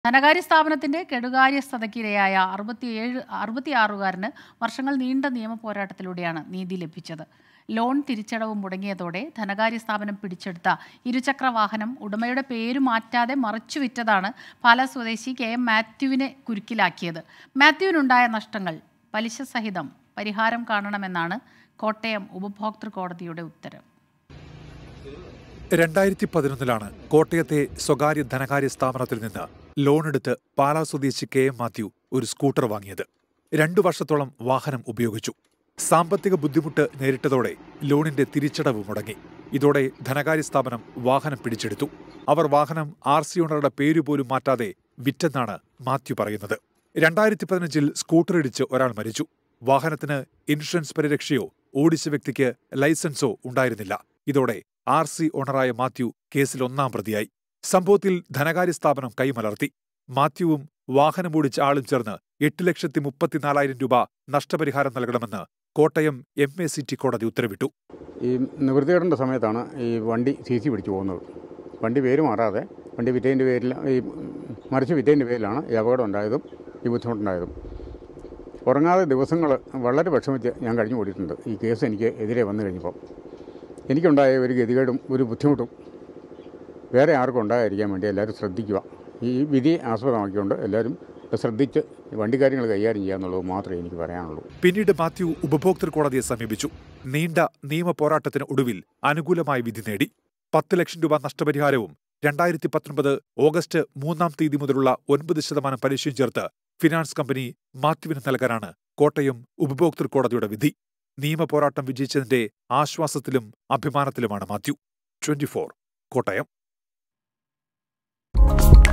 ധനകാര്യ സ്ഥാപനത്തിന്റെ കെടുകാര്യസ്ഥതയ്ക്കിരയായ അറുപത്തിയേഴ് അറുപത്തിയാറുകാരന് വർഷങ്ങൾ നീണ്ട നിയമ പോരാട്ടത്തിലൂടെയാണ് നീതി ലഭിച്ചത് ലോൺ തിരിച്ചടവ് മുടങ്ങിയതോടെ ധനകാര്യ സ്ഥാപനം പിടിച്ചെടുത്ത ഇരുചക്ര വാഹനം ഉടമയുടെ പേര് മാറ്റാതെ മറച്ചുവിറ്റതാണ് പാലാ സ്വദേശി കെ എം മാത്യുവിനെ കുരുക്കിലാക്കിയത് മാത്യുവിനുണ്ടായ നഷ്ടങ്ങൾ പലിശ സഹിതം പരിഹാരം കാണണമെന്നാണ് കോട്ടയം ഉപഭോക്തൃ കോടതിയുടെ ഉത്തരവ് രണ്ടായിരത്തി പതിനൊന്നിലാണ് കോട്ടയത്തെ സ്വകാര്യ ധനകാര്യ സ്ഥാപനത്തിൽ നിന്ന് ലോണെടുത്ത് പാലാ സ്വദേശി കെ എം മാത്യു ഒരു സ്കൂട്ടർ വാങ്ങിയത് രണ്ടു വർഷത്തോളം വാഹനം ഉപയോഗിച്ചു സാമ്പത്തിക ബുദ്ധിമുട്ട് നേരിട്ടതോടെ ലോണിന്റെ തിരിച്ചടവ് മുടങ്ങി ഇതോടെ ധനകാര്യ സ്ഥാപനം വാഹനം പിടിച്ചെടുത്തു അവർ വാഹനം ആർ സി ഓണറുടെ പേരുപോലും മാറ്റാതെ വിറ്റെന്നാണ് മാത്യു പറയുന്നത് രണ്ടായിരത്തി പതിനഞ്ചിൽ സ്കൂട്ടർ ഇടിച്ച് ഒരാൾ മരിച്ചു വാഹനത്തിന് ഇൻഷുറൻസ് പരിരക്ഷയോ ഓടിച്ച വ്യക്തിക്ക് ലൈസൻസോ ഉണ്ടായിരുന്നില്ല ഇതോടെ ആർ സി ഓണറായ മാത്യു കേസിൽ ഒന്നാം പ്രതിയായി സംഭവത്തിൽ ധനകാര്യ സ്ഥാപനം കൈമലർത്തി മാത്യുവും വാഹനമോടിച്ച ആളും ചേർന്ന് എട്ട് ലക്ഷത്തി മുപ്പത്തിനാലായിരം രൂപ നഷ്ടപരിഹാരം നൽകണമെന്ന് കോട്ടയം എം എ സിറ്റി കോടതി ഉത്തരവിട്ടു ഈ നിവൃത്തികേടിൻ്റെ സമയത്താണ് ഈ വണ്ടി സി സി പിടിച്ചു പോകുന്നത് വണ്ടി പേര് മാറാതെ വണ്ടി വിറ്റതിൻ്റെ പേരിൽ ഈ മറിച്ച് വിറ്റതിൻ്റെ പേരിലാണ് ഈ അപകടം ഉണ്ടായതും ഈ ബുദ്ധിമുട്ടുണ്ടായതും ഉറങ്ങാതെ ദിവസങ്ങൾ വളരെ വിഷമിച്ച് ഞാൻ കഴിഞ്ഞു കൂടിയിട്ടുണ്ട് ഈ കേസ് എനിക്ക് എതിരെ വന്നു കഴിഞ്ഞപ്പോൾ എനിക്കുണ്ടായ ഒരു ഗതികേടും ഒരു ബുദ്ധിമുട്ടും വേറെ ആർക്കും ഉണ്ടാകാതിരിക്കാൻ വേണ്ടി എല്ലാവരും ശ്രദ്ധിക്കുക ഈ വിധി ആസ്പദമാക്കിക്കൊണ്ട് എല്ലാവരും ശ്രദ്ധിച്ച് വണ്ടിക്കാര്യങ്ങൾ കൈകാര്യം ചെയ്യുക എന്നുള്ളത് മാത്രമേ എനിക്ക് പറയാനുള്ളൂ പിന്നീട് മാത്യു ഉപഭോക്തൃ കോടതിയെ സമീപിച്ചു നീണ്ട നിയമ പോരാട്ടത്തിന് ഒടുവിൽ അനുകൂലമായ വിധി നേടി പത്ത് ലക്ഷം രൂപ നഷ്ടപരിഹാരവും രണ്ടായിരത്തി പത്തൊൻപത് ഓഗസ്റ്റ് മൂന്നാം തീയതി മുതലുള്ള ഒൻപത് ശതമാനം പലിശയും ചേർത്ത് ഫിനാൻസ് കമ്പനി മാത്യുവിന് നൽകാനാണ് കോട്ടയം ഉപഭോക്തൃ കോടതിയുടെ വിധി നിയമ പോരാട്ടം വിജയിച്ചതിന്റെ ആശ്വാസത്തിലും അഭിമാനത്തിലുമാണ് മാത്യു ട്വന്റി കോട്ടയം